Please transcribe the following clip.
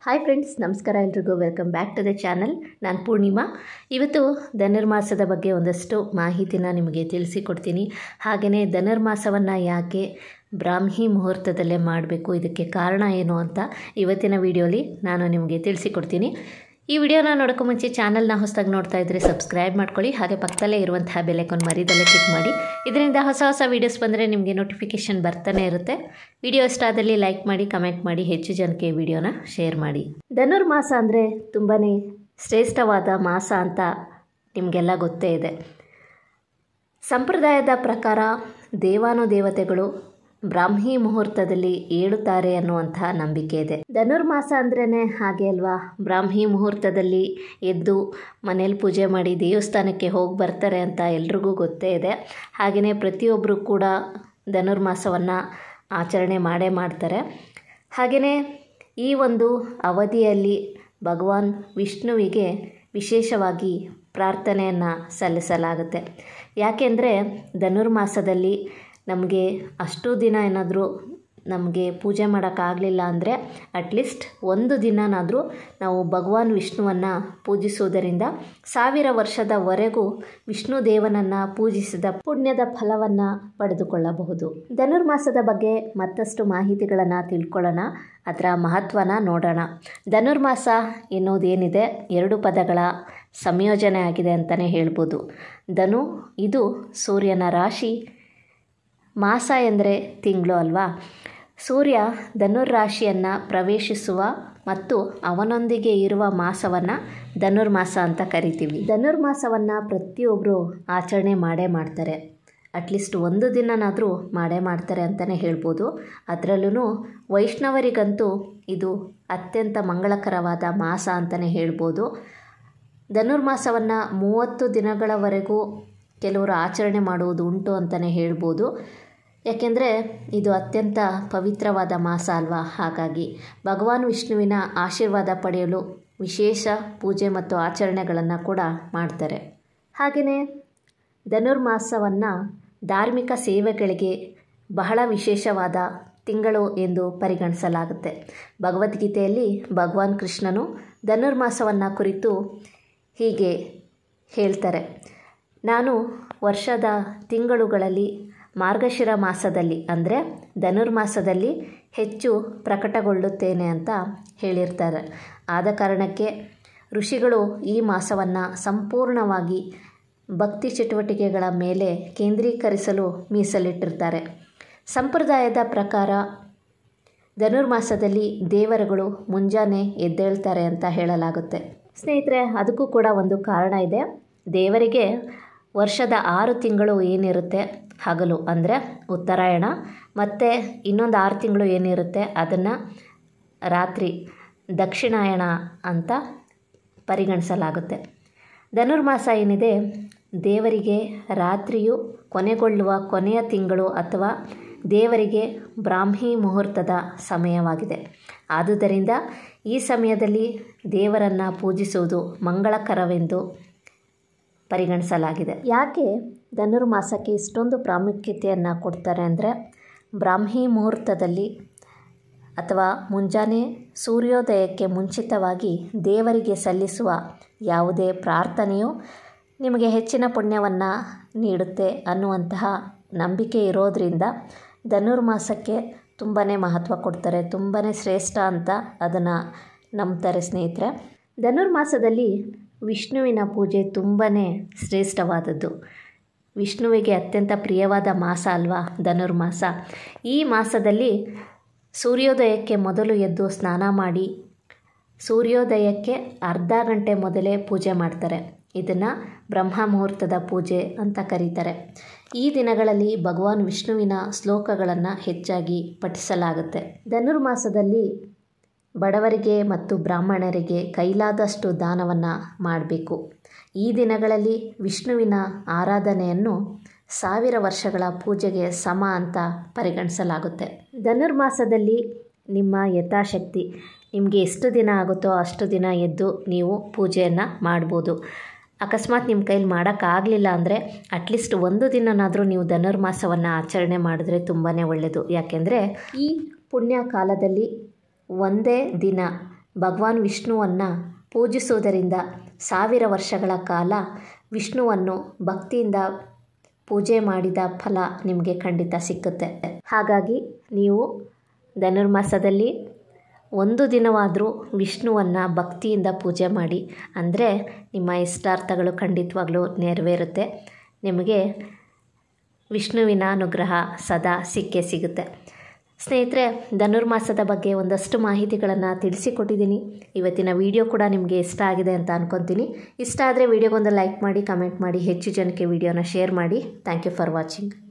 hi friends ನಮಸ್ಕಾರ ಎಲ್ರಿಗೂ welcome back to the channel ನಾನು ಪೂರ್ಣಿಮಾ ಇವತ್ತು ಧನುರ್ಮಾಸದ ಬಗ್ಗೆ ಒಂದಷ್ಟು ಮಾಹಿತಿನ ನಿಮಗೆ ತಿಳಿಸಿಕೊಡ್ತೀನಿ ಹಾಗೆಯೇ ಧನುರ್ಮಾಸವನ್ನು ಯಾಕೆ ಬ್ರಾಹ್ಮಿ ಮುಹೂರ್ತದಲ್ಲೇ ಮಾಡಬೇಕು ಇದಕ್ಕೆ ಕಾರಣ ಏನು ಅಂತ ಇವತ್ತಿನ ವಿಡಿಯೋಲಿ ನಾನು ನಿಮಗೆ ತಿಳಿಸಿಕೊಡ್ತೀನಿ ಈ ವಿಡಿಯೋನ ನೋಡೋಕ್ಕೂ ಮುಂಚೆ ಚಾನಲ್ನ ಹೊಸದಾಗಿ ನೋಡ್ತಾ ಇದ್ದರೆ ಸಬ್ಸ್ಕ್ರೈಬ್ ಮಾಡ್ಕೊಳ್ಳಿ ಹಾಗೆ ಪಕ್ಕದಲ್ಲೇ ಇರುವಂತಹ ಬೆಲೆಕೊಂಡು ಮರಿದಲ್ಲೇ ಕ್ಲಿಕ್ ಮಾಡಿ ಇದರಿಂದ ಹೊಸ ಹೊಸ ವೀಡಿಯೋಸ್ ಬಂದರೆ ನಿಮಗೆ ನೋಟಿಫಿಕೇಷನ್ ಬರ್ತಾನೆ ಇರುತ್ತೆ ವಿಡಿಯೋ ಇಷ್ಟ ಆದಲ್ಲಿ ಲೈಕ್ ಮಾಡಿ ಕಮೆಂಟ್ ಮಾಡಿ ಹೆಚ್ಚು ಜನಕ್ಕೆ ವಿಡಿಯೋನ ಶೇರ್ ಮಾಡಿ ಧನುರ್ಮಾಸ ಅಂದರೆ ತುಂಬಾ ಶ್ರೇಷ್ಠವಾದ ಮಾಸ ಅಂತ ನಿಮಗೆಲ್ಲ ಗೊತ್ತೇ ಇದೆ ಸಂಪ್ರದಾಯದ ಪ್ರಕಾರ ದೇವಾನುದೇವತೆಗಳು ಬ್ರಾಹ್ಮಿ ಮುಹೂರ್ತದಲ್ಲಿ ಏಳುತ್ತಾರೆ ಅನ್ನುವಂತಹ ನಂಬಿಕೆ ಇದೆ ಧನುರ್ಮಾಸ ಅಂದ್ರೇ ಹಾಗೆ ಅಲ್ವಾ ಬ್ರಾಹ್ಮಿ ಮುಹೂರ್ತದಲ್ಲಿ ಎದ್ದು ಮನೇಲಿ ಪೂಜೆ ಮಾಡಿ ದೇವಸ್ಥಾನಕ್ಕೆ ಹೋಗಿ ಬರ್ತಾರೆ ಅಂತ ಎಲ್ರಿಗೂ ಗೊತ್ತೇ ಇದೆ ಹಾಗೆಯೇ ಪ್ರತಿಯೊಬ್ಬರು ಕೂಡ ಧನುರ್ಮಾಸವನ್ನು ಆಚರಣೆ ಮಾಡೇ ಮಾಡ್ತಾರೆ ಹಾಗೆಯೇ ಈ ಒಂದು ಅವಧಿಯಲ್ಲಿ ಭಗವಾನ್ ವಿಷ್ಣುವಿಗೆ ವಿಶೇಷವಾಗಿ ಪ್ರಾರ್ಥನೆಯನ್ನು ಸಲ್ಲಿಸಲಾಗುತ್ತೆ ಯಾಕೆಂದರೆ ಧನುರ್ಮಾಸದಲ್ಲಿ ನಮಗೆ ಅಷ್ಟು ದಿನ ಏನಾದರೂ ನಮಗೆ ಪೂಜೆ ಮಾಡೋಕ್ಕಾಗಲಿಲ್ಲ ಅಂದರೆ ಅಟ್ಲೀಸ್ಟ್ ಒಂದು ದಿನನಾದರೂ ನಾವು ಭಗವಾನ್ ವಿಷ್ಣುವನ್ನು ಪೂಜಿಸುವುದರಿಂದ ಸಾವಿರ ವರ್ಷದವರೆಗೂ ವಿಷ್ಣು ದೇವನನ್ನು ಪೂಜಿಸಿದ ಪುಣ್ಯದ ಫಲವನ್ನು ಪಡೆದುಕೊಳ್ಳಬಹುದು ಧನುರ್ಮಾಸದ ಬಗ್ಗೆ ಮತ್ತಷ್ಟು ಮಾಹಿತಿಗಳನ್ನು ತಿಳ್ಕೊಳ್ಳೋಣ ಅದರ ಮಹತ್ವನ ನೋಡೋಣ ಧನುರ್ಮಾಸ ಎನ್ನುವುದೇನಿದೆ ಎರಡು ಪದಗಳ ಸಂಯೋಜನೆ ಆಗಿದೆ ಅಂತಲೇ ಹೇಳ್ಬೋದು ಧನು ಇದು ಸೂರ್ಯನ ರಾಶಿ ಮಾಸ ಎಂದರೆ ತಿಂಗಳು ಅಲ್ವಾ ಸೂರ್ಯ ಧನುರ್ರಾಶಿಯನ್ನು ಪ್ರವೇಶಿಸುವ ಮತ್ತು ಅವನೊಂದಿಗೆ ಇರುವ ಮಾಸವನ್ನು ಧನುರ್ಮಾಸ ಅಂತ ಕರಿತೀವಿ ಧನುರ್ಮಾಸವನ್ನು ಪ್ರತಿಯೊಬ್ಬರು ಆಚರಣೆ ಮಾಡೇ ಮಾಡ್ತಾರೆ ಅಟ್ಲೀಸ್ಟ್ ಒಂದು ದಿನನಾದರೂ ಮಾಡೇ ಮಾಡ್ತಾರೆ ಅಂತಲೇ ಹೇಳ್ಬೋದು ಅದರಲ್ಲೂ ವೈಷ್ಣವರಿಗಂತೂ ಇದು ಅತ್ಯಂತ ಮಂಗಳಕರವಾದ ಮಾಸ ಅಂತಲೇ ಹೇಳ್ಬೋದು ಧನುರ್ಮಾಸವನ್ನು ಮೂವತ್ತು ದಿನಗಳವರೆಗೂ ಕೆಲವರು ಆಚರಣೆ ಮಾಡುವುದು ಉಂಟು ಅಂತಲೇ ಹೇಳ್ಬೋದು ಯಾಕೆಂದರೆ ಇದು ಅತ್ಯಂತ ಪವಿತ್ರವಾದ ಮಾಸ ಅಲ್ವಾ ಹಾಗಾಗಿ ಭಗವಾನ್ ವಿಷ್ಣುವಿನ ಆಶೀರ್ವಾದ ಪಡೆಯಲು ವಿಶೇಷ ಪೂಜೆ ಮತ್ತು ಆಚರಣೆಗಳನ್ನು ಕೂಡ ಮಾಡ್ತಾರೆ ಹಾಗೆಯೇ ಧನುರ್ಮಾಸವನ್ನು ಧಾರ್ಮಿಕ ಸೇವೆಗಳಿಗೆ ಬಹಳ ವಿಶೇಷವಾದ ತಿಂಗಳು ಎಂದು ಪರಿಗಣಿಸಲಾಗುತ್ತೆ ಭಗವದ್ಗೀತೆಯಲ್ಲಿ ಭಗವಾನ್ ಕೃಷ್ಣನು ಧನುರ್ಮಾಸವನ್ನು ಕುರಿತು ಹೀಗೆ ಹೇಳ್ತಾರೆ ನಾನು ವರ್ಷದ ತಿಂಗಳುಗಳಲ್ಲಿ ಮಾರ್ಗಶಿರ ಮಾಸದಲ್ಲಿ ಅಂದರೆ ಧನುರ್ಮಾಸದಲ್ಲಿ ಹೆಚ್ಚು ಪ್ರಕಟಗೊಳ್ಳುತ್ತೇನೆ ಅಂತ ಹೇಳಿರ್ತಾರೆ ಆದ ಕಾರಣಕ್ಕೆ ಋಷಿಗಳು ಈ ಮಾಸವನ್ನು ಸಂಪೂರ್ಣವಾಗಿ ಭಕ್ತಿ ಚಟುವಟಿಕೆಗಳ ಮೇಲೆ ಕೇಂದ್ರೀಕರಿಸಲು ಮೀಸಲಿಟ್ಟಿರ್ತಾರೆ ಸಂಪ್ರದಾಯದ ಪ್ರಕಾರ ಧನುರ್ಮಾಸದಲ್ಲಿ ದೇವರುಗಳು ಮುಂಜಾನೆ ಎದ್ದೇಳ್ತಾರೆ ಅಂತ ಹೇಳಲಾಗುತ್ತೆ ಸ್ನೇಹಿತರೆ ಅದಕ್ಕೂ ಕೂಡ ಒಂದು ಕಾರಣ ಇದೆ ದೇವರಿಗೆ ವರ್ಷದ ಆರು ತಿಂಗಳು ಏನಿರುತ್ತೆ ಹಗಲು ಅಂದರೆ ಉತ್ತರಾಯಣ ಮತ್ತು ಇನ್ನೊಂದು ಆರು ತಿಂಗಳು ಏನಿರುತ್ತೆ ಅದನ್ನು ರಾತ್ರಿ ದಕ್ಷಿಣಾಯಣ ಅಂತ ಪರಿಗಣಿಸಲಾಗುತ್ತೆ ಧನುರ್ಮಾಸ ಏನಿದೆ ದೇವರಿಗೆ ರಾತ್ರಿಯು ಕೊನೆಗೊಳ್ಳುವ ಕೊನೆಯ ತಿಂಗಳು ಅಥವಾ ದೇವರಿಗೆ ಬ್ರಾಹ್ಮಿ ಮುಹೂರ್ತದ ಸಮಯವಾಗಿದೆ ಆದುದರಿಂದ ಈ ಸಮಯದಲ್ಲಿ ದೇವರನ್ನು ಪೂಜಿಸುವುದು ಮಂಗಳಕರವೆಂದು ಪರಿಗಣಿಸಲಾಗಿದೆ ಯಾಕೆ ಧನುರ್ಮಾಸಕ್ಕೆ ಇಷ್ಟೊಂದು ಪ್ರಾಮುಖ್ಯತೆಯನ್ನು ಕೊಡ್ತಾರೆ ಅಂದರೆ ಬ್ರಾಹ್ಮಿ ಮುಹೂರ್ತದಲ್ಲಿ ಅಥವಾ ಮುಂಜಾನೆ ಸೂರ್ಯೋದಯಕ್ಕೆ ಮುಂಚಿತವಾಗಿ ದೇವರಿಗೆ ಸಲ್ಲಿಸುವ ಯಾವುದೇ ಪ್ರಾರ್ಥನೆಯು ನಿಮಗೆ ಹೆಚ್ಚಿನ ಪುಣ್ಯವನ್ನು ನೀಡುತ್ತೆ ಅನ್ನುವಂತಹ ನಂಬಿಕೆ ಇರೋದರಿಂದ ಧನುರ್ಮಾಸಕ್ಕೆ ತುಂಬಾ ಮಹತ್ವ ಕೊಡ್ತಾರೆ ತುಂಬಾ ಶ್ರೇಷ್ಠ ಅಂತ ಅದನ್ನು ನಂಬ್ತಾರೆ ಸ್ನೇಹಿತರೆ ಧನುರ್ಮಾಸದಲ್ಲಿ ವಿಷ್ಣುವಿನ ಪೂಜೆ ತುಂಬಾ ಶ್ರೇಷ್ಠವಾದದ್ದು ವಿಷ್ಣುವಿಗೆ ಅತ್ಯಂತ ಪ್ರಿಯವಾದ ಮಾಸ ಅಲ್ವಾ ಧನುರ್ಮಾಸ ಈ ಮಾಸದಲ್ಲಿ ಸೂರ್ಯೋದಯಕ್ಕೆ ಮೊದಲು ಎದ್ದು ಸ್ನಾನ ಮಾಡಿ ಸೂರ್ಯೋದಯಕ್ಕೆ ಅರ್ಧ ಗಂಟೆ ಮೊದಲೇ ಪೂಜೆ ಮಾಡ್ತಾರೆ ಇದನ್ನು ಬ್ರಹ್ಮ ಮುಹೂರ್ತದ ಪೂಜೆ ಅಂತ ಕರೀತಾರೆ ಈ ದಿನಗಳಲ್ಲಿ ಭಗವಾನ್ ವಿಷ್ಣುವಿನ ಶ್ಲೋಕಗಳನ್ನು ಹೆಚ್ಚಾಗಿ ಪಠಿಸಲಾಗುತ್ತೆ ಧನುರ್ಮಾಸದಲ್ಲಿ ಬಡವರಿಗೆ ಮತ್ತು ಬ್ರಾಹ್ಮಣರಿಗೆ ಕೈಲಾದಷ್ಟು ದಾನವನ್ನು ಮಾಡಬೇಕು ಈ ದಿನಗಳಲ್ಲಿ ವಿಷ್ಣುವಿನ ಆರಾಧನೆಯನ್ನು ಸಾವಿರ ವರ್ಷಗಳ ಪೂಜೆಗೆ ಸಮ ಅಂತ ಪರಿಗಣಿಸಲಾಗುತ್ತೆ ಧನುರ್ಮಾಸದಲ್ಲಿ ನಿಮ್ಮ ಯಥಾಶಕ್ತಿ ನಿಮಗೆ ಎಷ್ಟು ದಿನ ಆಗುತ್ತೋ ಅಷ್ಟು ದಿನ ಎದ್ದು ನೀವು ಪೂಜೆಯನ್ನು ಮಾಡ್ಬೋದು ಅಕಸ್ಮಾತ್ ನಿಮ್ಮ ಕೈಲಿ ಮಾಡೋಕ್ಕಾಗಲಿಲ್ಲ ಅಂದರೆ ಅಟ್ಲೀಸ್ಟ್ ಒಂದು ದಿನನಾದರೂ ನೀವು ಧನುರ್ಮಾಸವನ್ನು ಆಚರಣೆ ಮಾಡಿದ್ರೆ ತುಂಬಾ ಒಳ್ಳೆಯದು ಯಾಕೆಂದರೆ ಈ ಪುಣ್ಯ ಕಾಲದಲ್ಲಿ ಒಂದೇ ದಿನ ಭಗವಾನ್ ವಿಷ್ಣುವನ್ನು ಪೂಜಿಸುವುದರಿಂದ ಸಾವಿರ ವರ್ಷಗಳ ಕಾಲ ವಿಷ್ಣುವನ್ನು ಭಕ್ತಿಯಿಂದ ಪೂಜೆ ಮಾಡಿದ ಫಲ ನಿಮಗೆ ಖಂಡಿತ ಸಿಕ್ಕುತ್ತೆ ಹಾಗಾಗಿ ನೀವು ಧನುರ್ಮಾಸದಲ್ಲಿ ಒಂದು ದಿನವಾದರೂ ವಿಷ್ಣುವನ್ನು ಭಕ್ತಿಯಿಂದ ಪೂಜೆ ಮಾಡಿ ಅಂದರೆ ನಿಮ್ಮ ಇಷ್ಟಾರ್ಥಗಳು ಖಂಡಿತವಾಗ್ಲೂ ನೆರವೇರುತ್ತೆ ನಿಮಗೆ ವಿಷ್ಣುವಿನ ಅನುಗ್ರಹ ಸದಾ ಸಿಕ್ಕೇ ಸಿಗುತ್ತೆ ಸ್ನೇಹಿತರೆ ಧನುರ್ಮಾಸದ ಬಗ್ಗೆ ಒಂದಷ್ಟು ಮಾಹಿತಿಗಳನ್ನು ತಿಳಿಸಿಕೊಟ್ಟಿದ್ದೀನಿ ಇವತ್ತಿನ ವಿಡಿಯೋ ಕೂಡ ನಿಮಗೆ ಇಷ್ಟ ಆಗಿದೆ ಅಂತ ಅನ್ಕೊತೀನಿ ಇಷ್ಟ ಆದರೆ ವಿಡಿಯೋಗೊಂದು ಲೈಕ್ ಮಾಡಿ ಕಮೆಂಟ್ ಮಾಡಿ ಹೆಚ್ಚು ಜನಕ್ಕೆ ವಿಡಿಯೋನ ಶೇರ್ ಮಾಡಿ ಥ್ಯಾಂಕ್ ಯು ಫಾರ್ ವಾಚಿಂಗ್